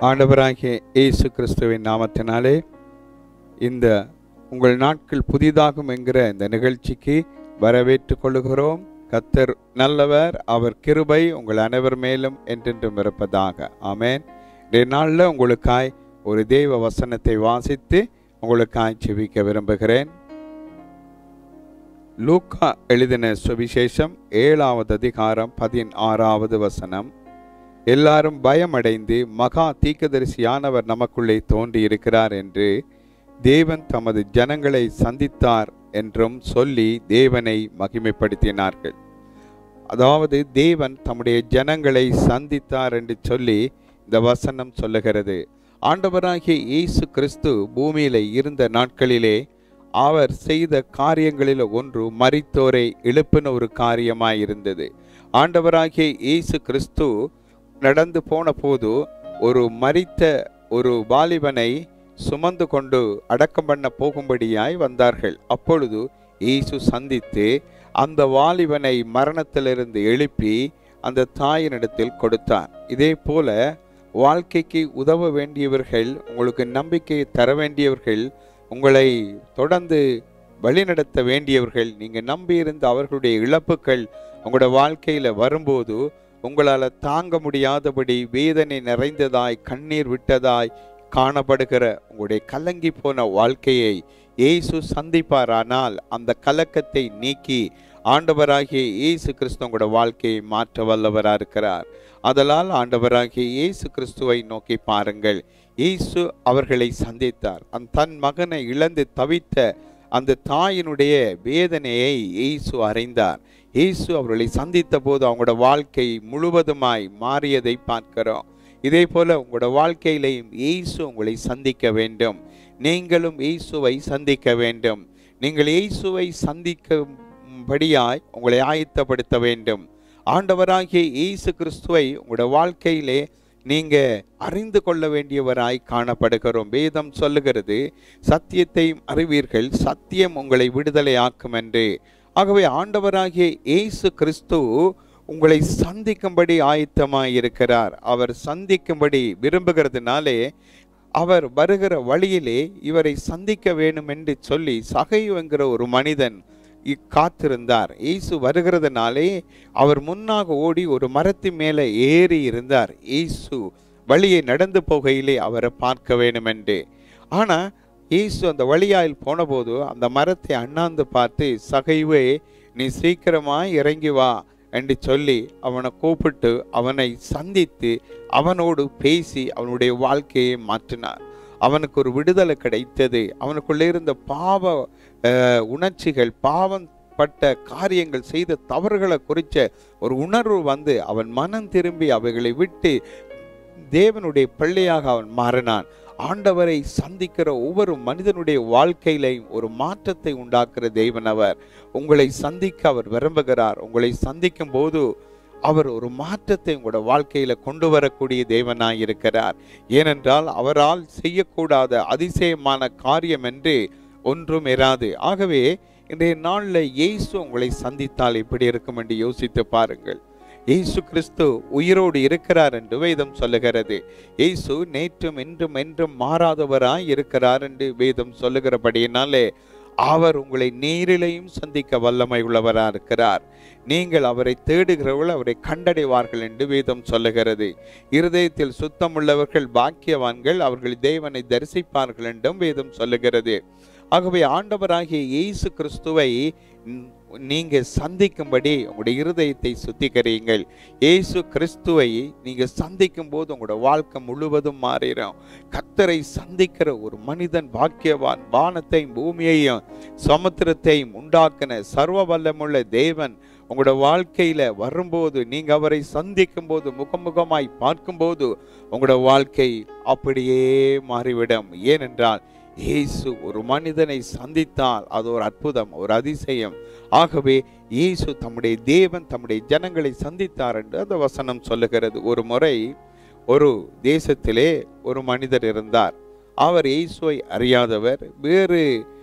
ஆண்டவராகிய இயேசு கிறிஸ்துவின் நாமத்தினாலே இந்த உங்கள் நாட்கள் புதிதாகும் என்கிற இந்த நிகழ்ச்சிக்கு வரவேற்றுக் கொள்கிறோம் கத்தர் நல்லவர் அவர் கிருபை உங்கள் அனைவர் மேலும் என்றென்றும் இருப்பதாக ஆமென் இன்றைய நாளில் உங்களுக்காய் ஒரு தெய்வ வசனத்தை வாசித்து உங்களுக்காய் செவிக்க விரும்புகிறேன் லூக்கா எழுதின சுவிசேஷம் ஏழாவது அதிகாரம் பதினாறாவது வசனம் எல்லாரும் பயமடைந்து மகா தீக்கதரிசியானவர் நமக்குள்ளே தோன்றியிருக்கிறார் என்று தேவன் தமது ஜனங்களை சந்தித்தார் என்றும் சொல்லி தேவனை மகிமைப்படுத்தினார்கள் அதாவது தேவன் தம்முடைய ஜனங்களை சந்தித்தார் என்று சொல்லி இந்த வசனம் சொல்லுகிறது ஆண்டவராகிய இயேசு கிறிஸ்து பூமியில இருந்த நாட்களிலே அவர் செய்த காரியங்களில் ஒன்று மரித்தோரை எழுப்பின ஒரு காரியமாய் இருந்தது ஆண்டவராகிய இயேசு கிறிஸ்து நடந்து போன போது ஒரு மரித்த ஒரு வாலிபனை சுமந்து கொண்டு அடக்கம் பண்ண போகும்படியாய் வந்தார்கள் அப்பொழுது இயேசு சந்தித்து அந்த வாலிபனை மரணத்திலிருந்து எழுப்பி அந்த தாயினிடத்தில் கொடுத்தார் இதே போல வாழ்க்கைக்கு உதவ வேண்டியவர்கள் உங்களுக்கு நம்பிக்கையை தர வேண்டியவர்கள் உங்களை தொடர்ந்து வழிநடத்த வேண்டியவர்கள் நீங்க நம்பியிருந்த அவர்களுடைய இழப்புகள் உங்களோட வாழ்க்கையில வரும்போது உங்களால் தாங்க முடியாதபடி வேதனை நிறைந்ததாய் கண்ணீர் விட்டதாய் காணப்படுகிற உங்களுடைய கலங்கி போன வாழ்க்கையை இயேசு சந்திப்பாரானால் அந்த கலக்கத்தை நீக்கி ஆண்டவராகிய இயேசு கிறிஸ்து உங்களோட வாழ்க்கையை மாற்ற வல்லவராக இருக்கிறார் அதனால் ஆண்டவராகிய இயேசு கிறிஸ்துவை நோக்கி பாருங்கள் இயேசு அவர்களை சந்தித்தார் அந்த தன் மகனை இழந்து தவித்த அந்த தாயினுடைய வேதனையை இயேசு அறிந்தார் இயேசு அவர்களை சந்தித்த போது அவங்களோட வாழ்க்கை முழுவதுமாய் மாறியதை பார்க்கிறோம் இதே போல உங்களோட வாழ்க்கையிலையும் இயேசு உங்களை சந்திக்க வேண்டும் நீங்களும் இயேசுவை சந்திக்க வேண்டும் நீங்கள் இயேசுவை சந்திக்கும்படியாய் உங்களை ஆயத்தப்படுத்த வேண்டும் ஆண்டவராகிய இயேசு கிறிஸ்துவை உங்களோட வாழ்க்கையிலே நீங்க அறிந்து கொள்ள வேண்டியவராய் காணப்படுகிறோம் வேதம் சொல்லுகிறது சத்தியத்தையும் அறிவீர்கள் சத்தியம் உங்களை விடுதலை ஆக்கும் என்று ஆகவே ஆண்டவராகிய இயேசு கிறிஸ்து உங்களை சந்திக்கும்படி ஆயத்தமாய் இருக்கிறார் அவர் சந்திக்கும்படி விரும்புகிறதுனாலே அவர் வருகிற வழியிலே இவரை சந்திக்க வேண்டும் என்று சொல்லி சகையு என்கிற ஒரு மனிதன் காத்திருந்தார் இயேசு வருகிறதுனாலே அவர் முன்னாக ஓடி ஒரு மரத்தின் மேலே ஏறி இருந்தார் இயேசு வழியை நடந்து போகையிலே அவரை பார்க்க வேண்டும் என்று ஆனா இயேசு அந்த வழியாயில் போனபோது அந்த மரத்தை அண்ணாந்து பார்த்து சகைவே நீ சீக்கிரமாய் இறங்கி வா என்று சொல்லி அவனை கூப்பிட்டு அவனை சந்தித்து அவனோடு பேசி அவனுடைய வாழ்க்கையை மாற்றினார் அவனுக்கு ஒரு விடுதலை கிடைத்தது அவனுக்குள்ளே இருந்த பாவ உணர்ச்சிகள் பாவம் பட்ட காரியங்கள் செய்த தவறுகளை குறித்த ஒரு உணர்வு வந்து அவன் மனம் திரும்பி அவைகளை விட்டு தேவனுடைய பிள்ளையாக அவன் மாறினான் ஆண்டவரை சந்திக்கிற ஒவ்வொரு மனிதனுடைய வாழ்க்கையிலையும் ஒரு மாற்றத்தை உண்டாக்குற தேவன் அவர் உங்களை சந்திக்க அவர் விரும்புகிறார் உங்களை சந்திக்கும் போது அவர் ஒரு மாற்றத்தை உங்களோட வாழ்க்கையில கொண்டு வரக்கூடிய தேவனாய் இருக்கிறார் ஏனென்றால் அவரால் செய்யக்கூடாத அதிசயமான காரியம் என்று ஒன்றும் இராது ஆகவே இன்றைய நாளில் இயேசு உங்களை சந்தித்தால் எப்படி இருக்கும் என்று யோசித்து பாருங்கள் இயேசு கிறிஸ்து உயிரோடு இருக்கிறார் என்று வேதம் சொல்லுகிறது இயேசு நேற்றும் என்றும் என்றும் மாறாதவராய் இருக்கிறார் என்று வேதம் சொல்லுகிறபடியினாலே அவர் உங்களை நேரிலையும் சந்திக்க வல்லமை உள்ளவராக இருக்கிறார் நீங்கள் அவரை தேடுகிறவர்கள் அவரை கண்டடைவார்கள் என்று வேதம் சொல்லுகிறது இருதயத்தில் சுத்தமுள்ளவர்கள் பாக்கியவான்கள் அவர்கள் தேவனை தரிசிப்பார்கள் என்றும் வேதம் சொல்லுகிறது ஆகவே ஆண்டவராகிய இயேசு கிறிஸ்துவை நீங்க சந்திக்கும்படி உங்களுடைய இருதயத்தை சுத்திகரியுங்கள் இயேசு கிறிஸ்துவை நீங்க சந்திக்கும் போது உங்களோட வாழ்க்கை முழுவதும் மாறிடும் கத்தரை சந்திக்கிற ஒரு மனிதன் பாக்கியவான் வானத்தையும் பூமியையும் சமுத்திரத்தையும் உண்டாக்கின சர்வ வல்லமுள்ள தேவன் உங்களோட வாழ்க்கையில வரும்போது நீங்க அவரை சந்திக்கும் போது முகமுகமாய் பார்க்கும்போது உங்களோட வாழ்க்கை அப்படியே மாறிவிடும் ஏனென்றால் இயேசு ஒரு மனிதனை சந்தித்தால் அது ஒரு அற்புதம் ஒரு அதிசயம் ஆகவே இயேசு தம்முடைய தேவன் தம்முடைய ஜனங்களை சந்தித்தார் என்று அந்த வசனம் சொல்லுகிறது ஒரு முறை ஒரு தேசத்திலே ஒரு மனிதர் இருந்தார் அவர் இயேசுவை அறியாதவர் வேறு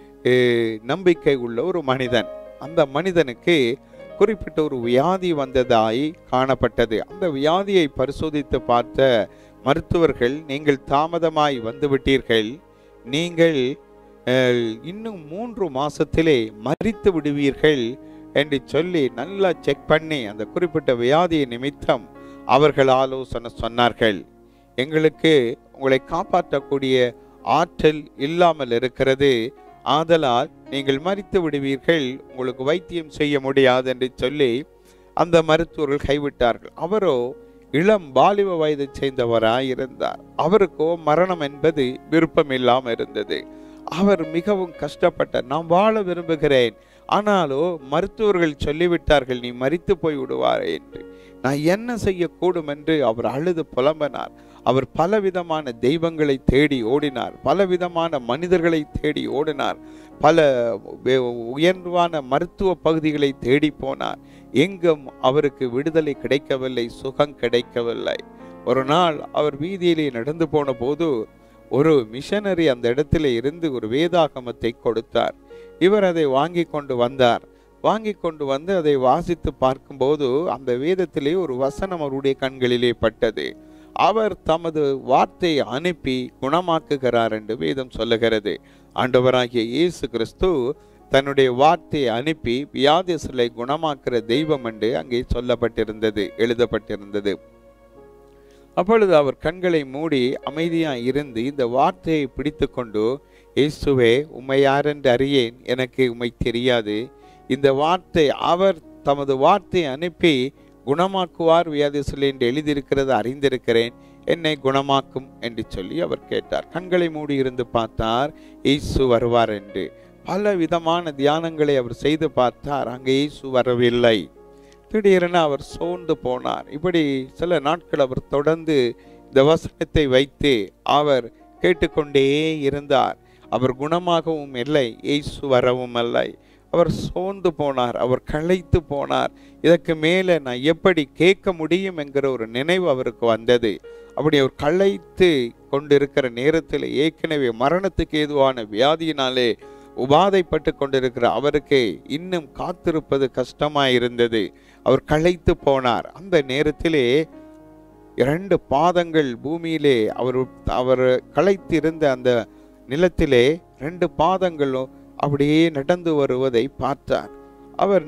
நம்பிக்கை உள்ள ஒரு மனிதன் அந்த மனிதனுக்கு குறிப்பிட்ட ஒரு வியாதி வந்ததாய் காணப்பட்டது அந்த வியாதியை பரிசோதித்து பார்த்த மருத்துவர்கள் நீங்கள் தாமதமாய் வந்துவிட்டீர்கள் நீங்கள் அஹ், இன்னும் மூன்று மாசத்திலே மறித்து விடுவீர்கள் என்று சொல்லி நல்லா செக் பண்ணி அந்த குறிப்பிட்ட வியாதியை நிமித்தம் அவர்கள் ஆலோசனை சொன்னார்கள் எங்களுக்கு உங்களை காப்பாற்றக்கூடிய ஆற்றல் இல்லாமல் இருக்கிறது ஆதலால் நீங்கள் மறித்து விடுவீர்கள் உங்களுக்கு வைத்தியம் செய்ய முடியாது என்று சொல்லி அந்த மருத்துவர்கள் கைவிட்டார்கள் அவரோ இளம் வாலிப வயதை சேர்ந்தவராய் இருந்தார் அவருக்கோ மரணம் என்பது விருப்பம் இல்லாமல் இருந்தது அவர் மிகவும் கஷ்டப்பட்டார் நான் வாழ விரும்புகிறேன் ஆனாலோ மருத்துவர்கள் சொல்லிவிட்டார்கள் நீ மரித்து போய் விடுவார் என்று நான் என்ன செய்யக்கூடும் என்று அவர் அழுது புலம்பினார் அவர் பலவிதமான தெய்வங்களை தேடி ஓடினார் பலவிதமான மனிதர்களை தேடி ஓடினார் பல வே- உயர்வான மருத்துவ பகுதிகளை தேடி போனார் எங்கும் அவருக்கு விடுதலை கிடைக்கவில்லை சுகம் கிடைக்கவில்லை ஒரு நாள் அவர் வீதியிலே நடந்து போன போது ஒரு மிஷனரி அந்த இடத்துல இருந்து ஒரு வேதாகமத்தை கொடுத்தார் இவர் அதை வாங்கி கொண்டு வந்தார் வாங்கி கொண்டு வந்து அதை வாசித்து பார்க்கும்போது அந்த வேதத்திலே ஒரு வசனம் அவருடைய கண்களிலே பட்டது அவர் தமது வார்த்தையை அனுப்பி குணமாக்குகிறார் என்று வேதம் சொல்லுகிறது ஆண்டவராகிய இயேசு கிறிஸ்து தன்னுடைய வார்த்தையை அனுப்பி வியாதிசலை குணமாக்குற தெய்வம் என்று அங்கே சொல்லப்பட்டிருந்தது எழுதப்பட்டிருந்தது அப்பொழுது அவர் கண்களை மூடி அமைதியாய் இருந்து இந்த வார்த்தையை பிடித்துக்கொண்டு இயேசுவே உம்மை யாரென்று அறியேன் எனக்கு உம்மை தெரியாது இந்த வார்த்தை அவர் தமது வார்த்தையை அனுப்பி குணமாக்குவார் வியாதிசலை என்று எழுதியிருக்கிறது அறிந்திருக்கிறேன் என்னை குணமாக்கும் என்று சொல்லி அவர் கேட்டார் கண்களை மூடி இருந்து பார்த்தார் இயேசு வருவார் என்று பல விதமான தியானங்களை அவர் செய்து பார்த்தார் அங்கே இயேசு வரவில்லை திடீரென அவர் சோர்ந்து போனார் இப்படி சில நாட்கள் அவர் தொடர்ந்து இந்த வசனத்தை வைத்து அவர் கேட்டுக்கொண்டே இருந்தார் அவர் குணமாகவும் இல்லை இயேசு வரவும் இல்லை அவர் சோர்ந்து போனார் அவர் களைத்து போனார் இதற்கு மேலே நான் எப்படி கேட்க முடியும் என்கிற ஒரு நினைவு அவருக்கு வந்தது அப்படி அவர் களைத்து கொண்டிருக்கிற நேரத்தில் ஏற்கனவே மரணத்துக்கு ஏதுவான வியாதியினாலே உபாதைப்பட்டு கொண்டிருக்கிற அவருக்கு இன்னும் காத்திருப்பது கஷ்டமாய் இருந்தது அவர் களைத்து போனார் அந்த நேரத்திலே இரண்டு பாதங்கள் பூமியிலே அவர் அவர் களைத்திருந்த அந்த நிலத்திலே ரெண்டு பாதங்களும் அப்படியே நடந்து வருவதை பார்த்தார் அவர்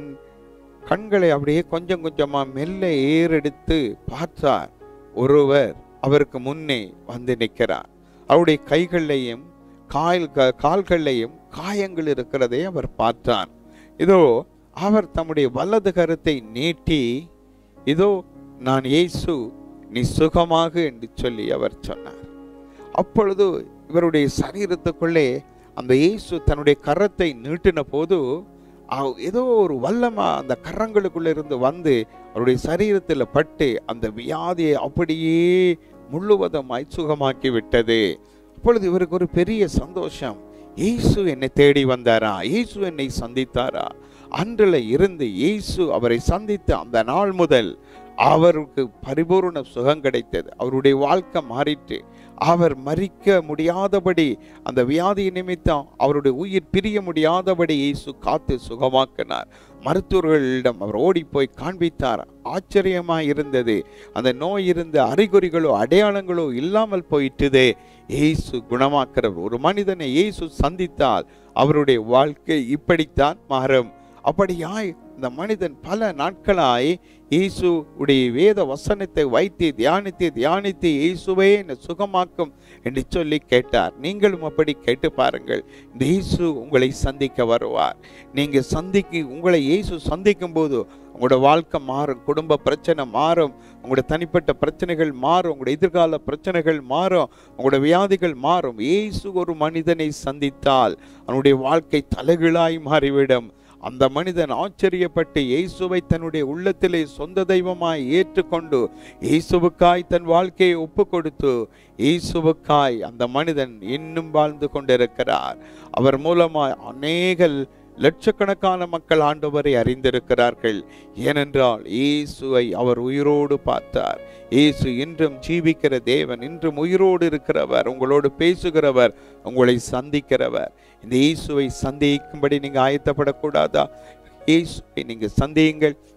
கண்களை அப்படியே கொஞ்சம் கொஞ்சமா மெல்ல ஏறெடுத்து பார்த்தார் ஒருவர் அவருக்கு முன்னே வந்து நிற்கிறார் அவருடைய கைகளையும் கால் க- கால்களையும் காயங்கள் இருக்கிறதை அவர் பார்த்தார் இதோ அவர் தம்முடைய வலது கரத்தை நீட்டி இதோ நான் இயேசு நீ சுகமாக என்று சொல்லி அவர் சொன்னார் அப்பொழுது இவருடைய சரீரத்துக்குள்ளே அந்த இயேசு தன்னுடைய கரத்தை நீட்டின போது அவ்- ஏதோ ஒரு வல்லமா அந்த கரங்களுக்குள்ள இருந்து வந்து அவருடைய சரீரத்தில் பட்டு அந்த வியாதியை அப்படியே முழுவதுமாய் சுகமாக்கி விட்டது அப்பொழுது இவருக்கு ஒரு பெரிய சந்தோஷம் இயேசு என்னை தேடி வந்தாரா இயேசு என்னை சந்தித்தாரா அன்றில் இருந்து இயேசு அவரை சந்தித்த அந்த நாள் முதல் அவருக்கு பரிபூர்ண சுகம் கிடைத்தது அவருடைய வாழ்க்கை மாறிட்டு அவர் மறிக்க முடியாதபடி அந்த வியாதி நிமித்தம் அவருடைய உயிர் பிரிய முடியாதபடி இயேசு காத்து சுகமாக்கினார் மருத்துவர்களிடம் அவர் ஓடி போய் காண்பித்தார் ஆச்சரியமாய் இருந்தது அந்த நோய் இருந்த அறிகுறிகளோ அடையாளங்களோ இல்லாமல் போயிட்டுதே இயேசு குணமாக்கிறவர் ஒரு மனிதனை இயேசு சந்தித்தால் அவருடைய வாழ்க்கை இப்படித்தான் மாறும் அப்படியாய் இந்த மனிதன் பல நாட்களாய் இயேசு உடைய வேத வசனத்தை வைத்து தியானித்து தியானித்து இயேசுவே என்னை சுகமாக்கும் என்று சொல்லி கேட்டார் நீங்களும் அப்படி கேட்டு பாருங்கள் இந்த இயேசு உங்களை சந்திக்க வருவார் நீங்க சந்திக்க உங்களை இயேசு சந்திக்கும் போது உங்களோட வாழ்க்கை மாறும் குடும்ப பிரச்சனை மாறும் உங்களோட தனிப்பட்ட பிரச்சனைகள் மாறும் உங்களோட எதிர்கால பிரச்சனைகள் மாறும் உங்களோட வியாதிகள் மாறும் இயேசு ஒரு மனிதனை சந்தித்தால் அவனுடைய வாழ்க்கை தலைகீழாய் மாறிவிடும் அந்த மனிதன் ஆச்சரியப்பட்டு இயேசுவை தன்னுடைய உள்ளத்திலே சொந்த தெய்வமாய் ஏற்றுக்கொண்டு இயேசுவுக்காய் தன் வாழ்க்கையை ஒப்பு கொடுத்து இயேசுவுக்காய் அந்த மனிதன் இன்னும் வாழ்ந்து கொண்டிருக்கிறார் அவர் மூலமாய் அநேக லட்சக்கணக்கான மக்கள் ஆண்டவரை அறிந்திருக்கிறார்கள் ஏனென்றால் இயேசுவை அவர் உயிரோடு பார்த்தார் இயேசு இன்றும் ஜீவிக்கிற தேவன் இன்றும் உயிரோடு இருக்கிறவர் உங்களோடு பேசுகிறவர் உங்களை சந்திக்கிறவர் இந்த இயேசுவை சந்திக்கும்படி நீங்க ஆயத்தப்படக்கூடாதா இயேசுவை நீங்க சந்தியுங்கள்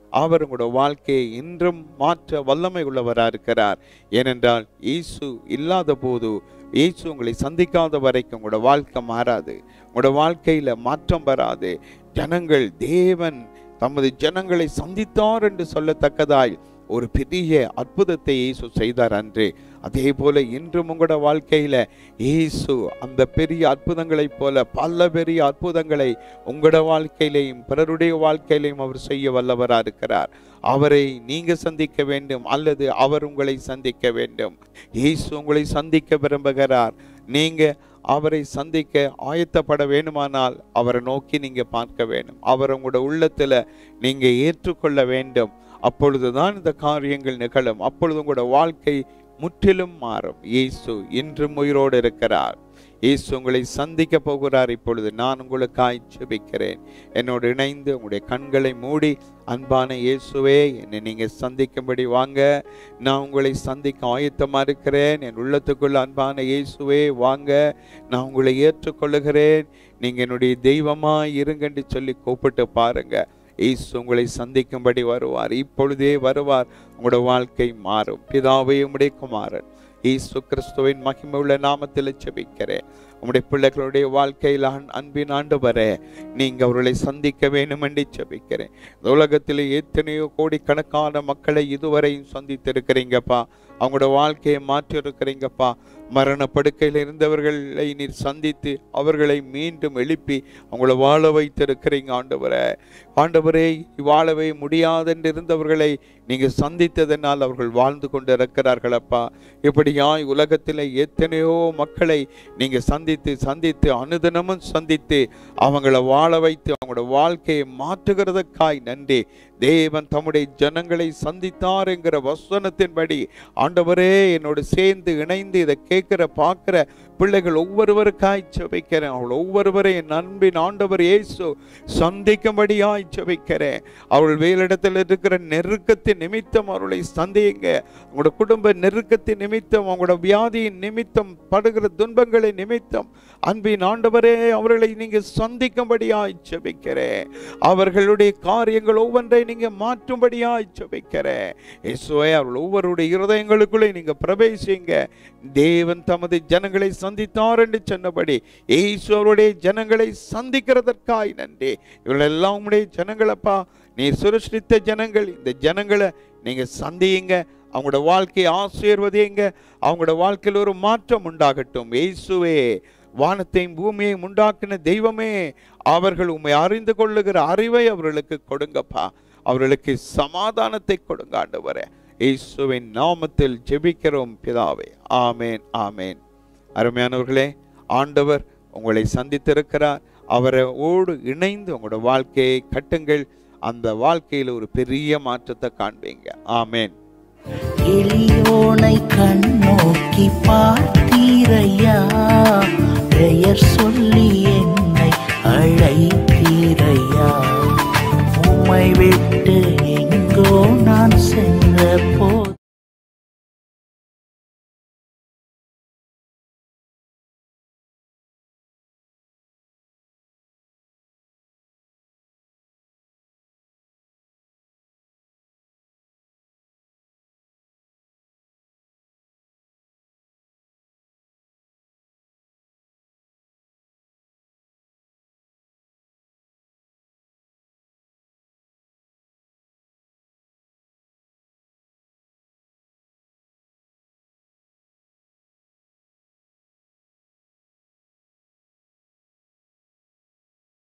அவர் உங்களோட வாழ்க்கையை இன்றும் மாற்ற வல்லமை உள்ளவராக இருக்கிறார் ஏனென்றால் இயேசு இல்லாத போது இயேசு உங்களை சந்திக்காத வரைக்கும் உங்களோட வாழ்க்கை மாறாது உங்களோட வாழ்க்கையில மாற்றம் வராது ஜனங்கள் தேவன் தமது ஜனங்களை சந்தித்தார் என்று சொல்லத்தக்கதாய் ஒரு பெரிய அற்புதத்தை இயேசு செய்தார் அன்று அதே போல இன்றும் உங்களோட வாழ்க்கையில இயேசு அந்த பெரிய அற்புதங்களைப் போல பல பெரிய அற்புதங்களை உங்களோட வாழ்க்கையிலையும் பிறருடைய வாழ்க்கையிலையும் அவர் செய்ய வல்லவரா இருக்கிறார் அவரை நீங்க சந்திக்க வேண்டும் அல்லது அவர் உங்களை சந்திக்க வேண்டும் இயேசு உங்களை சந்திக்க விரும்புகிறார் நீங்க அவரை சந்திக்க ஆயத்தப்பட வேண்டுமானால் அவரை நோக்கி நீங்க பார்க்க வேண்டும் அவர் உங்களோட உள்ளத்துல நீங்க ஏற்றுக்கொள்ள வேண்டும் அப்பொழுதுதான் இந்த காரியங்கள் நிகழும் அப்பொழுது உங்களோட வாழ்க்கை முற்றிலும் மாறும் இயேசு இன்றும் உயிரோடு இருக்கிறார் இயேசு உங்களை சந்திக்க போகிறார் இப்பொழுது நான் உங்களுக்காய் ஜெபிக்கிறேன் என்னோடு இணைந்து உங்களுடைய கண்களை மூடி அன்பான இயேசுவே என்னை நீங்க சந்திக்கும்படி வாங்க நான் உங்களை சந்திக்க ஆயத்தமா இருக்கிறேன் என் உள்ளத்துக்குள்ள அன்பான இயேசுவே வாங்க நான் உங்களை ஏற்றுக்கொள்ளுகிறேன் நீங்க என்னுடைய தெய்வமா இருங்கன்னு சொல்லி கூப்பிட்டு பாருங்க இயேசு உங்களை சந்திக்கும்படி வருவார் இப்பொழுதே வருவார் உங்களோட வாழ்க்கை மாறும் பிதாவே உம்முடைய குமாரன் இயேசு கிறிஸ்துவின் மகிமையுள்ள நாமத்தில் செபிக்கிறேன் உம்முடைய பிள்ளைகளுடைய வாழ்க்கையில் அன்- அன்பின் ஆண்டு வர நீங்க அவர்களை சந்திக்க வேண்டும் என்று செபிக்கிறேன் இந்த உலகத்தில் எத்தனையோ கோடிக்கணக்கான மக்களை இதுவரையும் சந்தித்திருக்கிறீங்கப்பா அவங்களோட வாழ்க்கையை மாற்றி இருக்கிறீங்கப்பா மரண படுக்கையில் இருந்தவர்களை நீர் சந்தித்து அவர்களை மீண்டும் எழுப்பி அவங்கள வாழ வைத்திருக்கிறீங்க ஆண்டவரே ஆண்டவரே வாழவே முடியாதென்று இருந்தவர்களை நீங்க சந்தித்ததனால் அவர்கள் வாழ்ந்து கொண்டு இருக்கிறார்களப்பா இப்படியாய் உலகத்தில் எத்தனையோ மக்களை நீங்க சந்தித்து சந்தித்து அனுதினமும் சந்தித்து அவங்கள வாழ வைத்து அவங்களோட வாழ்க்கையை மாற்றுகிறதுக்காய் நன்றி தேவன் தம்முடைய ஜனங்களை சந்தித்தார் என்கிற வசனத்தின்படி ஆண்டவரே என்னோடு சேர்ந்து இணைந்து இதை கேட்கிற பார்க்கிற பிள்ளைகள் ஒவ்வொருவருக்காய் ஜெபிக்கிறேன் அவள் ஒவ்வொருவரை என் அன்பின் ஆண்டவர் இயேசு சந்திக்கும்படியாய் ஜெபிக்கிறேன் அவள் வேலிடத்தில் இருக்கிற நெருக்கத்தின் நிமித்தம் அவர்களை சந்தியுங்க அவங்களோட குடும்ப நெருக்கத்தின் நிமித்தம் அவங்களோட வியாதியின் நிமித்தம் படுகிற துன்பங்களின் நிமித்தம் அன்பின் ஆண்டவரே அவர்களை நீங்க சந்திக்கும்படியாய் ஜெபிக்கிறேன் அவர்களுடைய காரியங்கள் ஒவ்வொன்றை நீங்க மாற்றும்படியாய் ஜெபிக்கிறேன் இயேசுவே அவர்கள் ஒவ்வொருடைய இருதயங்களுக்குள்ளே நீங்க பிரவேசிங்க தேவன் தமது ஜனங்களை சந்தித்தார் என்று சொன்னபடி இயேசு அவருடைய ஜனங்களை சந்திக்கிறதற்காய் நன்றி இவர்கள் எல்லாம் உம்முடைய ஜனங்களப்பா நீர் சுரஷ்டித்த ஜனங்கள் இந்த ஜனங்களை நீங்க சந்தியுங்க அவங்களோட வாழ்க்கையை ஆசீர்வதிங்க அவங்களோட வாழ்க்கையில் ஒரு மாற்றம் உண்டாகட்டும் இயேசுவே வானத்தையும் பூமியையும் உண்டாக்கின தெய்வமே அவர்கள் உம்மை அறிந்து கொள்ளுகிற அறிவை அவர்களுக்கு கொடுங்கப்பா அவர்களுக்கு சமாதானத்தை கொடுங்க ஆண்டவரே இயேசுவின் நாமத்தில் ஜெபிக்கிறோம் பிதாவே ஆமேன் ஆமேன் அருமையானவர்களே ஆண்டவர் உங்களை சந்தித்திருக்கிறார் அவரை ஓடு இணைந்து உங்களோட வாழ்க்கையை கட்டுங்கள் அந்த வாழ்க்கையில் ஒரு பெரிய மாற்றத்தை காண்பீங்க ஆமேன் எளியோனை கண்ணோக்கி பார்த்தீரையா பெயர் சொல்லி என்னை அழைத்தீரையா உம்மை விட்டு